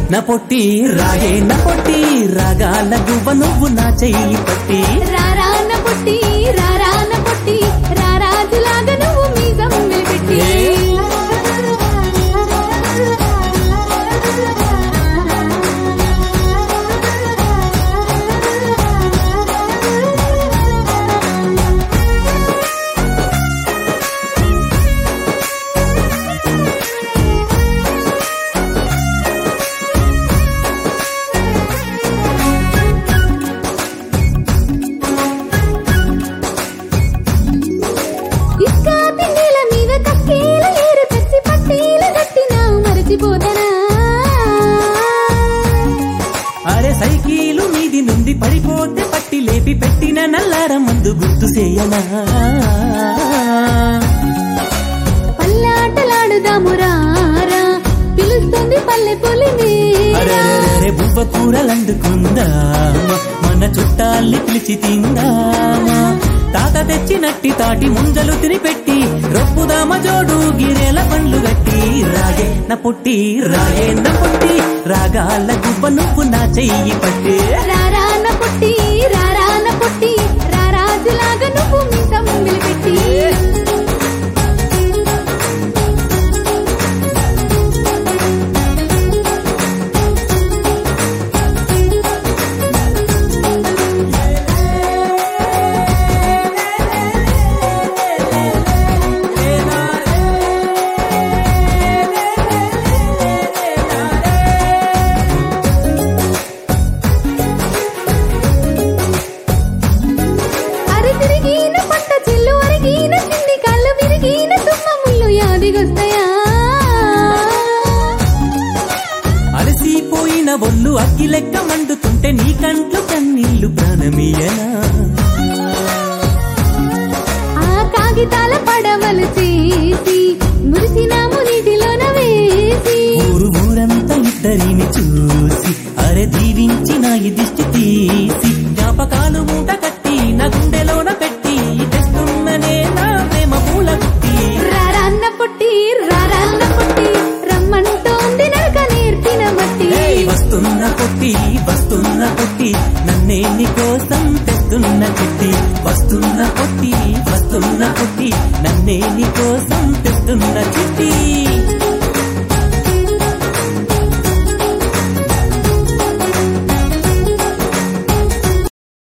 నా పొట్టి రాగే నా పొట్టి రాగాల గువ్వ నువ్వు నా చెయ్యి పట్టి రారాన పుట్టి రారాన పుట్టి రారాజులాగా నువ్వు మీసం పెట్టి ఇసుక తిన్నెల మీద కక్కేల ఏరు తెచ్చి పట్టీల కట్టినా మరచిపోతనా అరే సైకిలు మీది నుండి పడిపోతే పట్టి లేపి పెట్టిన నల్లార ముందు గుర్తు చేయనా పల్లాటలాడుదాము రారా పిలుస్తుంది పల్లె పులిని అరే బువ్వ కూరలందుకుందామా మన చుట్టాల్ని పిలిచి తిందామా తాత తెచ్చినట్టి తాటి ముంజలు తినిపెట్టి రొప్పుదామ జోడు గిరెల పండ్లు గట్టి రాగే నా పుట్టి రాగే నా పుట్టి రాగాల గువ్వ నువ్వు నా చెయ్యి పట్టి రారాన పుట్టి రారాన పుట్టి రారాజులాగా నువ్వు మీసం పెట్టి అరి తిరిగిన పట్ట చెల్లు అరిగిన చింది కళ్ళు విరిగిన తుమ్మ ముళ్ళు యాదిగొస్తాయా అలసిపోయిన ఒళ్ళు అగ్గి లెక్క మండుతుంటే నీ కంట్లు కన్నీళ్లు ప్రాణమీయనా ఆ కాగితాల పడవలు చేరి